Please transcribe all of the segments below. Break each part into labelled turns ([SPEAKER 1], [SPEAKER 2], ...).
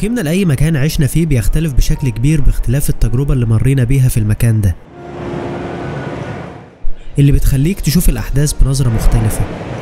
[SPEAKER 1] تقييمنا لأي مكان عشنا فيه بيختلف بشكل كبير باختلاف التجربة اللي مرينا بيها في المكان ده اللي بتخليك تشوف الأحداث بنظرة مختلفة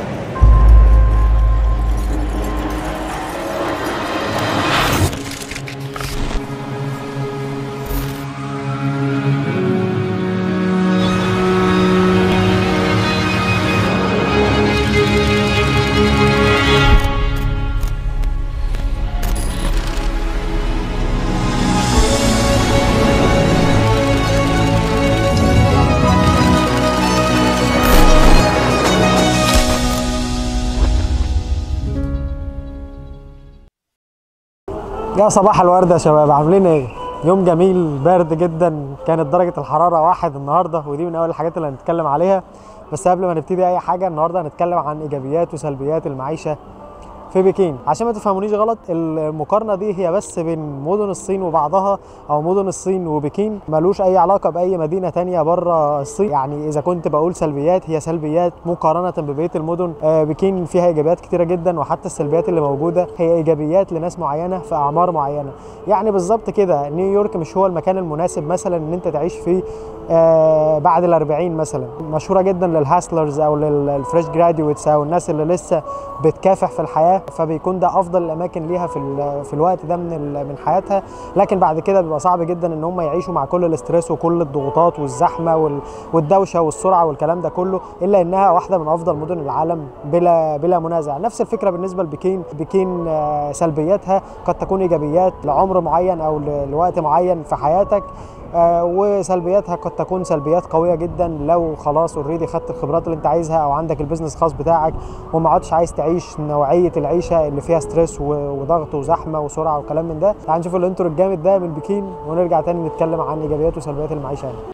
[SPEAKER 2] يا صباح الورد يا شباب عاملين ايه؟ يوم جميل بارد جدا كانت درجة الحرارة واحد النهاردة ودي من أول الحاجات اللي هنتكلم عليها بس قبل ما نبتدي أي حاجة النهاردة هنتكلم عن إيجابيات وسلبيات المعيشة في بكين عشان ما تفهمونيش غلط المقارنة دي هي بس بين مدن الصين وبعضها أو مدن الصين وبكين ملوش أي علاقة بأي مدينة تانية بره الصين يعني إذا كنت بقول سلبيات هي سلبيات مقارنة ببقية المدن آه، بكين فيها إيجابيات كتيرة جدا وحتى السلبيات اللي موجودة هي إيجابيات لناس معينة في أعمار معينة يعني بالظبط كده نيويورك مش هو المكان المناسب مثلا إن أنت تعيش فيه آه، بعد الأربعين مثلا مشهورة جدا للهاسلرز أو للفريش جراديويتس أو الناس اللي لسه بتكافح في الحياة فبيكون ده أفضل الأماكن ليها في ال- في الوقت ده من ال- من حياتها لكن بعد كده بيبقى صعب جدا إن هم يعيشوا مع كل الاسترس وكل الضغوطات والزحمة وال- والدوشة والسرعة والكلام ده كله إلا إنها واحدة من أفضل مدن العالم بلا بلا منازع نفس الفكرة بالنسبة لبكين بكين آه، سلبياتها قد تكون إيجابيات لعمر معين أو ل- لوقت معين في حياتك آه، وسلبياتها قد تكون سلبيات قويه جدا لو خلاص اوريدي خدت الخبرات اللي انت عايزها او عندك البيزنس الخاص بتاعك وما عادش عايز تعيش نوعيه العيشه اللي فيها ستريس و- وضغط وزحمه وسرعه وكلام من ده تعال نشوف الانترو الجامد ده من بكين ونرجع تاني نتكلم عن ايجابيات وسلبيات المعيشه هنا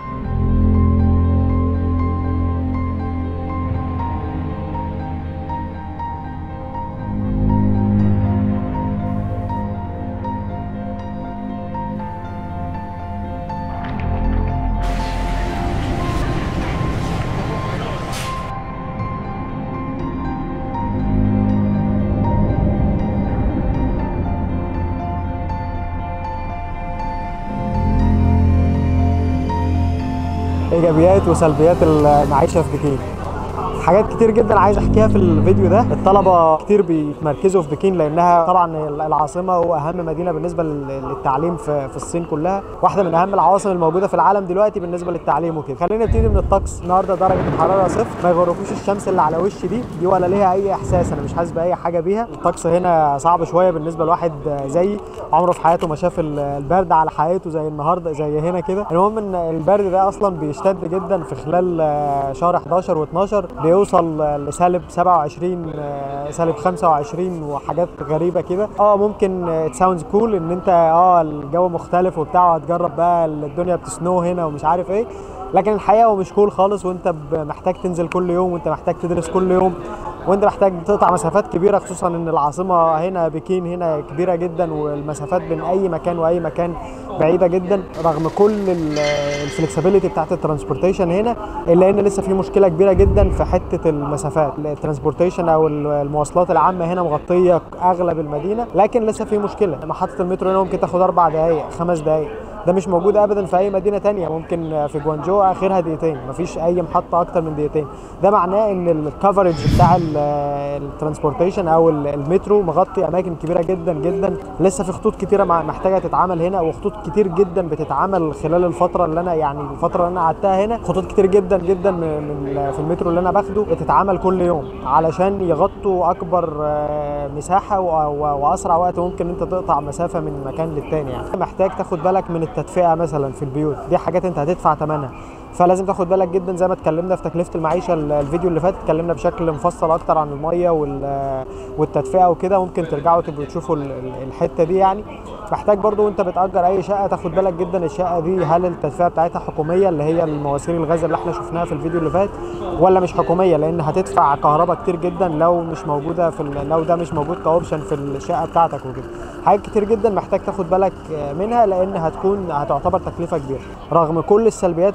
[SPEAKER 2] ايجابيات وسلبيات المعيشه في بكين حاجات كتير جدا عايز احكيها في الفيديو ده الطلبه كتير بيتمركزوا في بكين لانها طبعا العاصمه واهم مدينه بالنسبه لل- للتعليم في, في الصين كلها واحده من اهم العواصم الموجوده في العالم دلوقتي بالنسبه للتعليم وكده خلينا نبتدي من الطقس النهارده درجه الحراره صفر ما يغركوش الشمس اللي على وشي دي دي ولا ليها اي احساس انا مش حاسس باي حاجه بيها الطقس هنا صعب شويه بالنسبه لواحد زيي عمره في حياته ما شاف ال- البرد على حياته زي النهارده زي هنا كده المهم ان البرد ده اصلا بيشتد جدا في خلال آه، شهر 11 و12 بيوصل آه، لسالب 27 آه، سالب 25 وحاجات غريبه كده اه ممكن تساوندز كول ان انت اه الجو مختلف وبتاع وهتجرب بقى الدنيا بتسنو هنا ومش عارف ايه لكن الحقيقه هو مش كول خالص وانت ب- محتاج تنزل كل يوم وانت محتاج تدرس كل يوم وانت محتاج تقطع مسافات كبيره خصوصا ان العاصمه هنا بكين هنا كبيره جدا والمسافات بين اي مكان واي مكان بعيده جدا رغم كل الفلكسبيليتي بتاعت الترانسبورتيشن هنا الا ان لسه في مشكله كبيره جدا في حته المسافات الترانسبورتيشن او المواصلات العامه هنا مغطيه اغلب المدينه لكن لسه في مشكله محطه المترو هنا ممكن تاخد اربع دقائق خمس دقائق ده مش موجود ابدا في اي مدينه تانية ممكن في جوانجو اخرها دقيقتين مفيش اي محطه اكتر من دقيقتين ده معناه ان الكفرج بتاع الترانسبورتيشن او ال- المترو مغطي اماكن كبيره جدا جدا لسه في خطوط كتيره مع- محتاجه تتعمل هنا وخطوط كتير جدا بتتعمل خلال الفتره اللي انا يعني الفتره اللي انا قعدتها هنا خطوط كتير جدا جدا من من- في المترو اللي انا باخده بتتعمل كل يوم علشان يغطوا اكبر آه، مساحه و- و- واسرع وقت ممكن انت تقطع مسافه من مكان للتاني يعني محتاج تاخد بالك من التدفئه مثلا في البيوت دي حاجات انت هتدفع ثمنها فلازم تاخد بالك جدا زي ما اتكلمنا في تكلفه المعيشه ال- الفيديو اللي فات اتكلمنا بشكل مفصل اكتر عن الميه وال- والتدفئه وكده ممكن ترجعوا تبقوا تشوفوا ال- ال- الحته دي يعني محتاج برضو وانت بتأجر اي شقه تاخد بالك جدا الشقه دي هل التدفئه بتاعتها حكوميه اللي هي المواسير الغاز اللي احنا شفناها في الفيديو اللي فات ولا مش حكوميه لان هتدفع كهرباء كتير جدا لو مش موجوده في ال- لو ده مش موجود كاوبشن في الشقه بتاعتك وكده حاجات كتير جدا محتاج تاخد بالك منها لان هتكون هتعتبر تكلفه كبيره رغم كل السلبيات اللي موجوده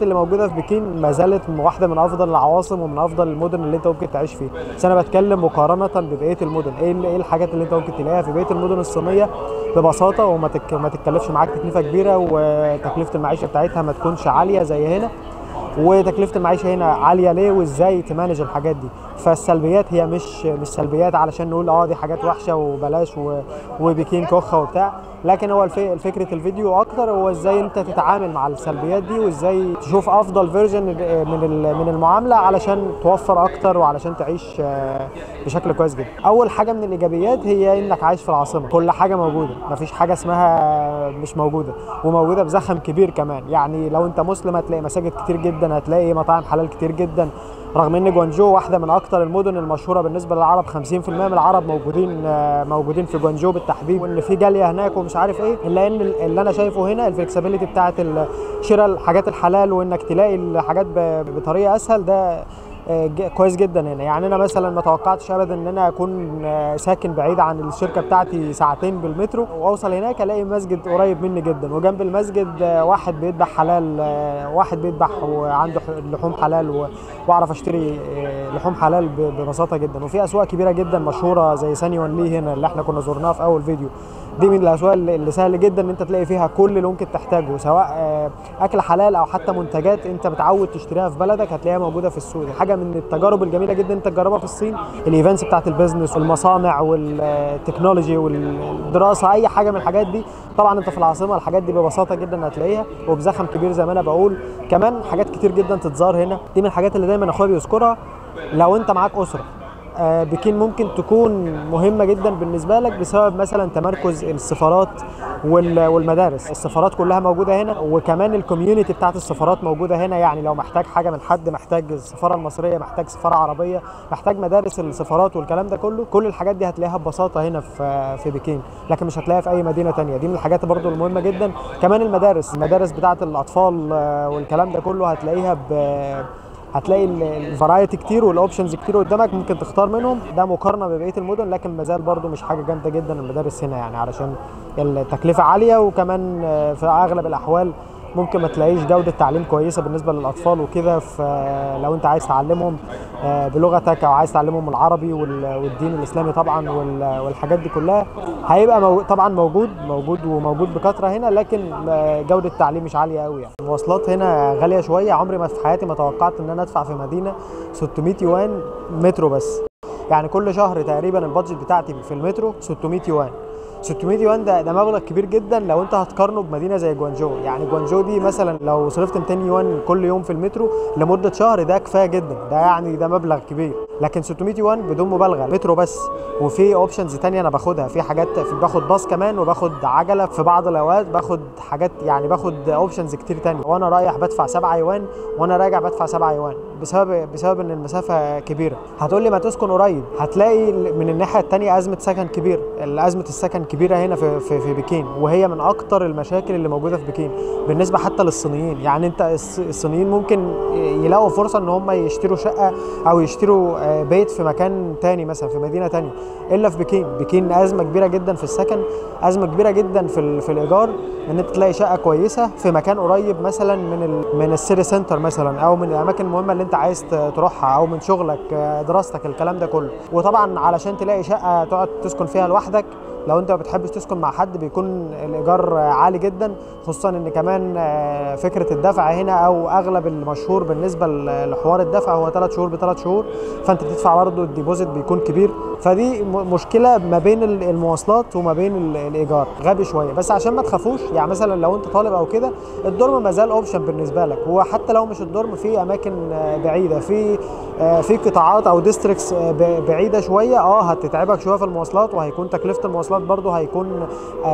[SPEAKER 2] موجوده في بكين ما زالت واحده من افضل العواصم ومن افضل المدن اللي انت ممكن تعيش فيها بس انا بتكلم مقارنه ببقيه المدن ايه ال- ايه الحاجات اللي انت ممكن تلاقيها في بقيه المدن الصينيه ببساطه وما تك... ما تتكلفش معاك تكلفه كبيره وتكلفه المعيشه بتاعتها ما تكونش عاليه زي هنا وتكلفه المعيشه هنا عاليه ليه وازاي تمانج الحاجات دي فالسلبيات هي مش مش سلبيات علشان نقول اه دي حاجات وحشه وبلاش و... وبكين كخه وبتاع لكن هو الف... الفكره الفيديو اكتر هو ازاي انت تتعامل مع السلبيات دي وازاي تشوف افضل فيرجن من ال- من المعامله علشان توفر اكتر وعلشان تعيش آه، بشكل كويس جدا اول حاجه من الايجابيات هي انك عايش في العاصمه كل حاجه موجوده مفيش حاجه اسمها مش موجوده وموجوده بزخم كبير كمان يعني لو انت مسلم هتلاقي مساجد كتير جدا هتلاقي مطاعم حلال كتير جدا رغم ان جوانجو واحده من اكتر المدن المشهوره بالنسبه للعرب 50% من العرب موجودين آه، موجودين في جوانجو بالتحديد وان في جاليه هناك ومش عارف ايه الا ان اللي انا شايفه هنا الفلكسبيليتي بتاعه ال- شراء الحاجات الحلال وانك تلاقي الحاجات ب- بطريقه اسهل ده آه، ج- كويس جدا هنا يعني انا مثلا ما توقعتش ابدا ان انا اكون آه، ساكن بعيد عن الشركه بتاعتي ساعتين بالمترو واوصل هناك الاقي مسجد قريب مني جدا وجنب المسجد آه، واحد بيذبح حلال آه، واحد بيذبح وعنده ح- لحوم حلال و- واعرف اشتري آه، لحوم حلال ب- ببساطه جدا وفي اسواق كبيره جدا مشهوره زي ساني وان لي هنا اللي احنا كنا زرناها في اول فيديو دي من الاسواق اللي اللي سهل جدا ان انت تلاقي فيها كل اللي ممكن تحتاجه سواء آه، اكل حلال او حتى منتجات انت متعود تشتريها في بلدك هتلاقيها موجوده في السوق دي حاجه من التجارب الجميله جدا انت تجربها في الصين الايفنتس بتاعت البيزنس والمصانع والتكنولوجي والدراسه اي حاجه من الحاجات دي طبعا انت في العاصمه الحاجات دي ببساطه جدا هتلاقيها وبزخم كبير زي ما انا بقول كمان حاجات كتير جدا تتزار هنا دي من الحاجات اللي دايما اخويا بيذكرها لو انت معاك اسره آه، بكين ممكن تكون مهمة جدا بالنسبة لك بسبب مثلا تمركز السفارات وال- والمدارس السفارات كلها موجودة هنا وكمان الكوميونتي بتاعت السفارات موجودة هنا يعني لو محتاج حاجة من حد محتاج السفارة المصرية محتاج سفارة عربية محتاج مدارس السفارات والكلام ده كله كل الحاجات دي هتلاقيها ببساطة هنا في في بكين لكن مش هتلاقيها في أي مدينة تانية دي من الحاجات برضو المهمة جدا كمان المدارس المدارس بتاعت الأطفال آه، والكلام ده كله هتلاقيها ب هتلاقي الفرايتي كتير والاوبشنز كتير قدامك ممكن تختار منهم ده مقارنه ببقيه المدن لكن مازال برضو مش حاجه جامده جدا المدارس هنا يعني علشان التكلفه عاليه وكمان آه، في اغلب الاحوال ممكن ما تلاقيش جوده تعليم كويسه بالنسبه للاطفال وكده فلو انت عايز تعلمهم آه، بلغتك او عايز تعلمهم العربي وال- والدين الاسلامي طبعا وال- والحاجات دي كلها هيبقى مو... طبعا موجود موجود وموجود بكثره هنا لكن آه، جوده التعليم مش عاليه قوي يعني المواصلات هنا غاليه شويه عمري ما في حياتي ما توقعت ان انا ادفع في مدينه 600 يوان مترو بس يعني كل شهر تقريبا البادجت بتاعتي في المترو 600 يوان 600 يوان ده ده مبلغ كبير جدا لو انت هتقارنه بمدينه زي جوانجو يعني جوانجو دي مثلا لو صرفت 200 يوان كل يوم في المترو لمده شهر ده كفايه جدا ده يعني ده مبلغ كبير لكن 600 يوان بدون مبالغه مترو بس وفي اوبشنز تانية انا باخدها في حاجات في باخد باص كمان وباخد عجله في بعض الاوقات باخد حاجات يعني باخد اوبشنز كتير تانية وانا رايح بدفع 7 يوان وانا راجع بدفع 7 يوان بسبب بسبب ان المسافه كبيره هتقول لي ما تسكن قريب هتلاقي من الناحيه التانية ازمه سكن كبير ازمه السكن كبيره هنا في في, في بكين وهي من اكتر المشاكل اللي موجوده في بكين بالنسبه حتى للصينيين يعني انت الص- الصينيين ممكن يلاقوا فرصه ان هم يشتروا شقه او يشتروا آه، بيت في مكان تاني مثلا في مدينه تانية الا في بكين بكين ازمه كبيره جدا في السكن ازمه كبيره جدا في ال- في الايجار ان انت تلاقي شقه كويسه في مكان قريب مثلا من ال من السيتي سنتر مثلا او من الاماكن المهمه اللي انت عايز ت- تروحها او من شغلك آه، دراستك الكلام ده كله وطبعا علشان تلاقي شقه تقعد تسكن فيها لوحدك لو انت ما بتحبش تسكن مع حد بيكون الايجار آه، عالي جدا خصوصا ان كمان آه، فكره الدفع هنا او اغلب المشهور بالنسبه ل- لحوار الدفع هو ثلاث شهور بثلاث شهور فانت بتدفع برضه الديبوزيت بيكون كبير فدي م- مشكله ما بين ال- المواصلات وما بين ال- الايجار غبي شويه بس عشان ما تخافوش يعني مثلا لو انت طالب او كده الدورم ما زال اوبشن بالنسبه لك وحتى لو مش الدورم في اماكن آه، بعيده في آه، في قطاعات او ديستريكتس بعيده شويه اه هتتعبك شويه في المواصلات وهيكون تكلفه المواصلات برضو هيكون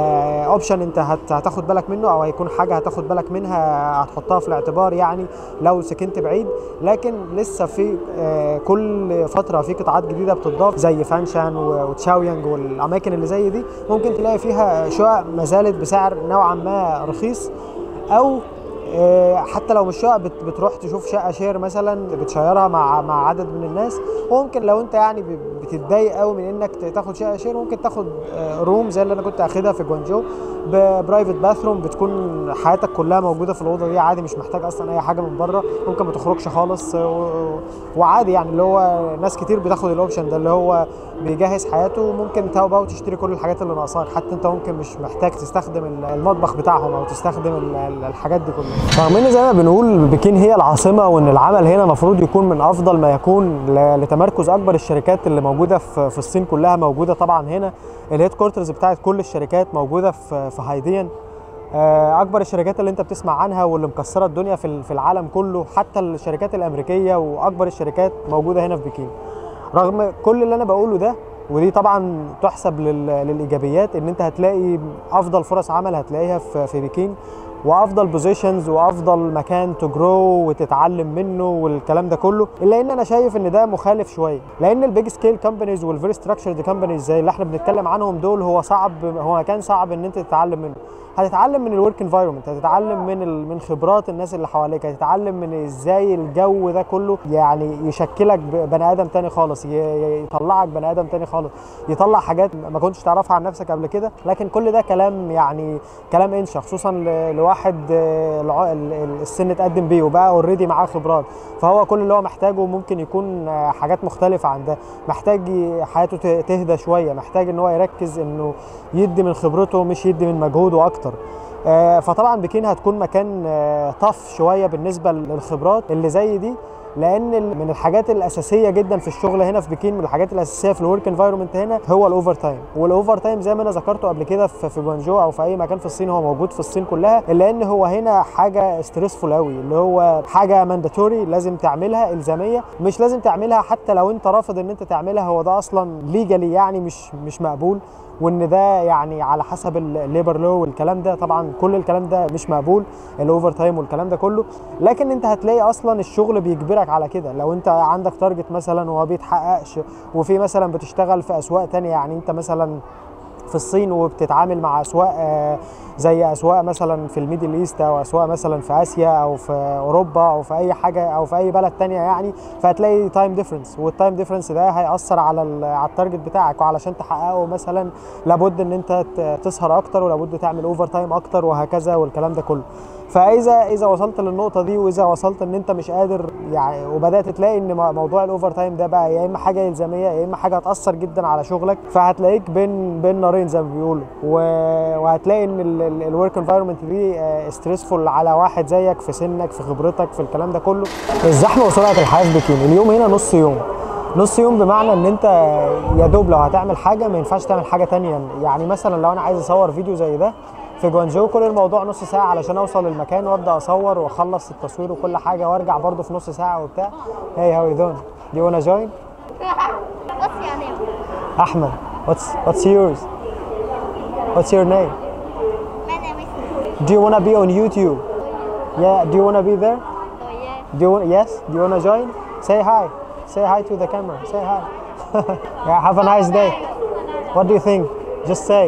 [SPEAKER 2] اوبشن انت هت- هتاخد بالك منه او هيكون حاجه هتاخد بالك منها هتحطها في الاعتبار يعني لو سكنت بعيد لكن لسه في آه، كل فتره في قطاعات جديده بتضاف زي فانشان و- وتشاويانج والاماكن اللي زي دي ممكن تلاقي فيها شقق ما زالت بسعر نوعا ما رخيص او آه، حتى لو مش شقه بت- بتروح تشوف شقه شير مثلا بتشيرها مع مع عدد من الناس ممكن لو انت يعني ب- بتتضايق قوي من انك ت- تاخد شقه شير ممكن تاخد آه، روم زي اللي انا كنت اخدها في جوانجو ببرايفت باثروم بتكون حياتك كلها موجوده في الاوضه دي عادي مش محتاج اصلا اي حاجه من بره ممكن ما تخرجش خالص آه، و- وعادي يعني اللي هو ناس كتير بتاخد الاوبشن ده اللي هو بيجهز حياته ممكن تاو بقى وتشتري كل الحاجات اللي ناقصاك حتى انت ممكن مش محتاج تستخدم ال- المطبخ بتاعهم او تستخدم ال- ال- الحاجات دي كلها رغم ان زي ما بنقول بكين هي العاصمه وان العمل هنا المفروض يكون من افضل ما يكون ل- لتمركز اكبر الشركات اللي موجوده في في الصين كلها موجوده طبعا هنا الهيد كوارترز بتاعت كل الشركات موجوده في في هايديان آه، اكبر الشركات اللي انت بتسمع عنها واللي مكسره الدنيا في ال- في العالم كله حتى الشركات الامريكيه واكبر الشركات موجوده هنا في بكين رغم كل اللي انا بقوله ده ودي طبعا تحسب لل- للايجابيات ان انت هتلاقي افضل فرص عمل هتلاقيها في في بكين وافضل بوزيشنز وافضل مكان تجرو وتتعلم منه والكلام ده كله الا ان انا شايف ان ده مخالف شويه لان البيج سكيل كومبانيز والفيري ستراكشرد كومبانيز زي اللي احنا بنتكلم عنهم دول هو صعب هو مكان صعب ان انت تتعلم منه هتتعلم من الورك انفايرمنت هتتعلم من ال... من خبرات الناس اللي حواليك هتتعلم من ازاي الجو ده كله يعني يشكلك ب- بني ادم تاني خالص ي... ي- يطلعك بني ادم تاني خالص يطلع حاجات ما كنتش تعرفها عن نفسك قبل كده لكن كل ده كلام يعني كلام انشا خصوصا ل... لواحد آه، الع... ال- ال- السن اتقدم بيه وبقى اوريدي معاه خبرات فهو كل اللي هو محتاجه ممكن يكون آه، حاجات مختلفه عن ده محتاج ي- حياته ت- تهدى شويه محتاج ان هو يركز انه يدي من خبرته مش يدي من مجهوده اكتر آه، فطبعا بكين هتكون مكان آه، طف شويه بالنسبه للخبرات اللي زي دي لان ال- من الحاجات الاساسيه جدا في الشغل هنا في بكين من الحاجات الاساسيه في الورك انفايرمنت هنا هو الاوفر تايم والاوفر تايم زي ما انا ذكرته قبل كده في في جوانجو او في اي مكان في الصين هو موجود في الصين كلها الا ان هو هنا حاجه ستريسفول قوي اللي هو حاجه مانداتوري لازم تعملها الزاميه مش لازم تعملها حتى لو انت رافض ان انت تعملها هو ده اصلا ليجالي يعني مش مش مقبول وان ده يعني على حسب الليبر لو والكلام ده طبعا كل الكلام ده مش مقبول الاوفر تايم والكلام ده كله لكن انت هتلاقي اصلا الشغل بيجبرك على كده لو انت عندك تارجت مثلا وما بيتحققش وفي مثلا بتشتغل في اسواق تانية يعني انت مثلا في الصين وبتتعامل مع اسواق آه، زي اسواق مثلا في الميدل ايست او اسواق مثلا في اسيا او في اوروبا او في اي حاجه او في اي بلد تانية يعني فهتلاقي تايم ديفرنس والتايم ديفرنس ده هياثر على ال- على التارجت بتاعك وعلشان تحققه مثلا لابد ان انت ت- تسهر اكتر ولابد تعمل اوفر تايم اكتر وهكذا والكلام ده كله فاذا اذا وصلت للنقطه دي واذا وصلت ان انت مش قادر يعني وبدات تلاقي ان م- موضوع الاوفر تايم ده بقى يا اما حاجه الزاميه يا اما حاجه هتاثر جدا على شغلك فهتلاقيك بين بين نارين زي ما بيقولوا و- وهتلاقي ان الورك انفايرمنت دي ستريسفول على واحد زيك في سنك في خبرتك في الكلام ده كله الزحمه وسرعه الحياه في بكين اليوم هنا نص يوم نص يوم بمعنى ان انت يا دوب لو هتعمل حاجه ما ينفعش تعمل حاجه تانية يعني مثلا لو انا عايز اصور فيديو زي ده في جوانجو كل الموضوع نص ساعه علشان اوصل للمكان وابدا اصور واخلص التصوير وكل حاجه وارجع برضه في نص ساعه وبتاع هاي هاو يو دون دو يو wanna join
[SPEAKER 3] What's your name?
[SPEAKER 2] احمد what's what's yours what's your name
[SPEAKER 3] My name is
[SPEAKER 2] do you wanna be on YouTube yeah do you wanna be there
[SPEAKER 3] Oh yeah.
[SPEAKER 2] Do you want, yes? Do you want to join? Say hi. Say hi to the camera. Say hi. yeah, have a nice day. What do you think? Just say.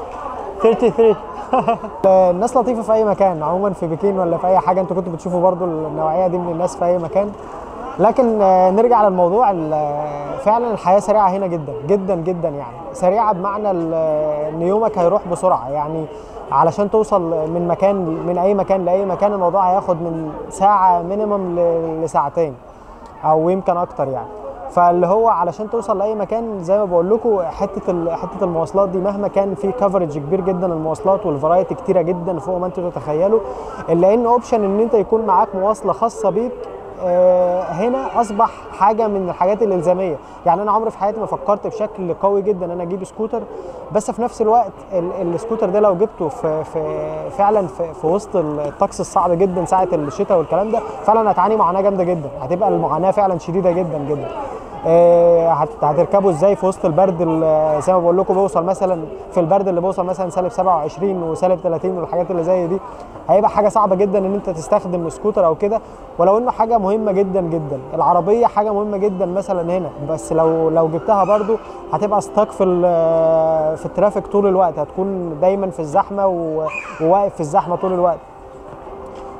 [SPEAKER 2] 33. الناس لطيفة في أي مكان عموما في بكين ولا في أي حاجة أنتوا كنتوا بتشوفوا برضو النوعية دي من الناس في أي مكان لكن آه، نرجع للموضوع ال- آه، فعلا الحياة سريعة هنا جدا جدا جدا يعني سريعة بمعنى ال- آه، إن يومك هيروح بسرعة يعني علشان توصل من مكان من أي مكان لأي مكان الموضوع هياخد من ساعة مينيمم لساعتين او يمكن اكتر يعني فاللي هو علشان توصل لاي مكان زي ما بقول لكم حته ال- حته المواصلات دي مهما كان في كفرج كبير جدا المواصلات والفرايتي كتيره جدا فوق ما انتوا تتخيلوا الا ان اوبشن ان انت يكون معاك مواصله خاصه بيك آه، هنا اصبح حاجه من الحاجات الالزاميه يعني انا عمري في حياتي ما فكرت بشكل قوي جدا ان انا اجيب سكوتر بس في نفس الوقت ال- السكوتر ده لو جبته في, في فعلا في, في وسط الطقس الصعب جدا ساعه الشتاء والكلام ده فعلا هتعاني معاناه جامده جدا هتبقى المعاناه فعلا شديده جدا جدا آه، هت- هتركبوا ازاي في وسط البرد ال- زي ما بقول لكم بوصل مثلا في البرد اللي بوصل مثلا سالب 27 وسالب 30 والحاجات اللي زي دي هيبقى حاجه صعبه جدا ان انت تستخدم سكوتر او كده ولو انه حاجه مهمه جدا جدا العربيه حاجه مهمه جدا مثلا هنا بس لو لو جبتها برضو هتبقى ستاك في ال- في الترافيك طول الوقت هتكون دايما في الزحمه و- وواقف في الزحمه طول الوقت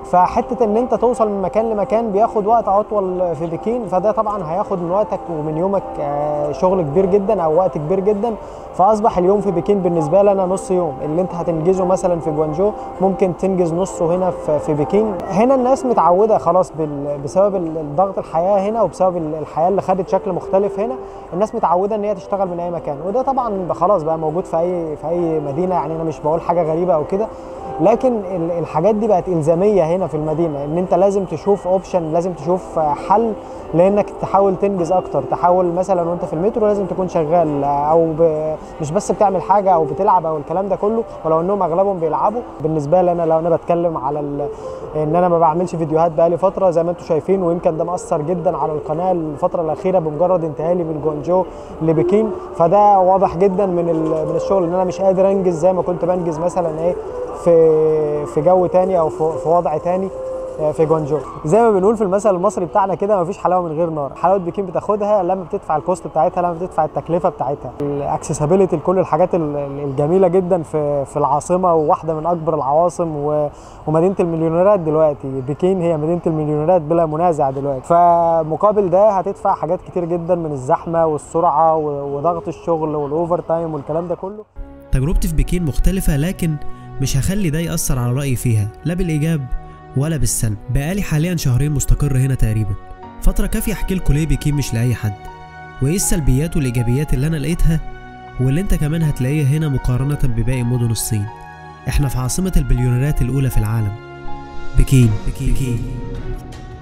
[SPEAKER 2] فحته ان انت توصل من مكان لمكان بياخد وقت اطول في بكين فده طبعا هياخد من وقتك ومن يومك آه، شغل كبير جدا او وقت كبير جدا فاصبح اليوم في بكين بالنسبه لي انا نص يوم اللي انت هتنجزه مثلا في جوانجو ممكن تنجز نصه هنا في في بكين هنا الناس متعوده خلاص بال- بسبب ال- الضغط الحياه هنا وبسبب ال- الحياه اللي خدت شكل مختلف هنا الناس متعوده ان هي تشتغل من اي مكان وده طبعا خلاص بقى موجود في اي في اي مدينه يعني انا مش بقول حاجه غريبه او كده لكن ال- الحاجات دي بقت الزاميه هنا في المدينه ان انت لازم تشوف اوبشن لازم تشوف آه، حل لانك تحاول تنجز اكتر تحاول مثلا وانت في المترو لازم تكون شغال آه، او ب... مش بس بتعمل حاجه او بتلعب او الكلام ده كله ولو انهم اغلبهم بيلعبوا بالنسبه لي انا لو انا بتكلم على ال... ان انا ما بعملش فيديوهات بقالي فتره زي ما انتم شايفين ويمكن ده مأثر جدا على القناه الفتره الاخيره بمجرد انتقالي من جوانجو لبكين فده واضح جدا من ال... من الشغل ان انا مش قادر انجز زي ما كنت بنجز مثلا ايه في في جو تاني او في, في وضع تاني آه، في جوانجو زي ما بنقول في المثل المصري بتاعنا كده مفيش حلاوه من غير نار حلاوه بكين بتاخدها لما بتدفع الكوست بتاعتها لما بتدفع التكلفه بتاعتها الاكسسبيليتي لكل الحاجات ال- ال- الجميله جدا في في العاصمه وواحده من اكبر العواصم و- ومدينه المليونيرات دلوقتي بكين هي مدينه المليونيرات بلا منازع دلوقتي فمقابل ده هتدفع حاجات كتير جدا من الزحمه والسرعه و- وضغط الشغل والاوفر تايم والكلام ده كله
[SPEAKER 1] تجربتي في بكين مختلفة لكن مش هخلي ده يأثر على رأيي فيها لا بالإيجاب ولا بالسلب بقالي حاليا شهرين مستقر هنا تقريبا فترة كافية أحكي لكم ليه بكين مش لأي حد وإيه السلبيات والإيجابيات اللي أنا لقيتها واللي أنت كمان هتلاقيها هنا مقارنة بباقي مدن الصين إحنا في عاصمة البليونيرات الأولى في العالم بكين بكين, بكين.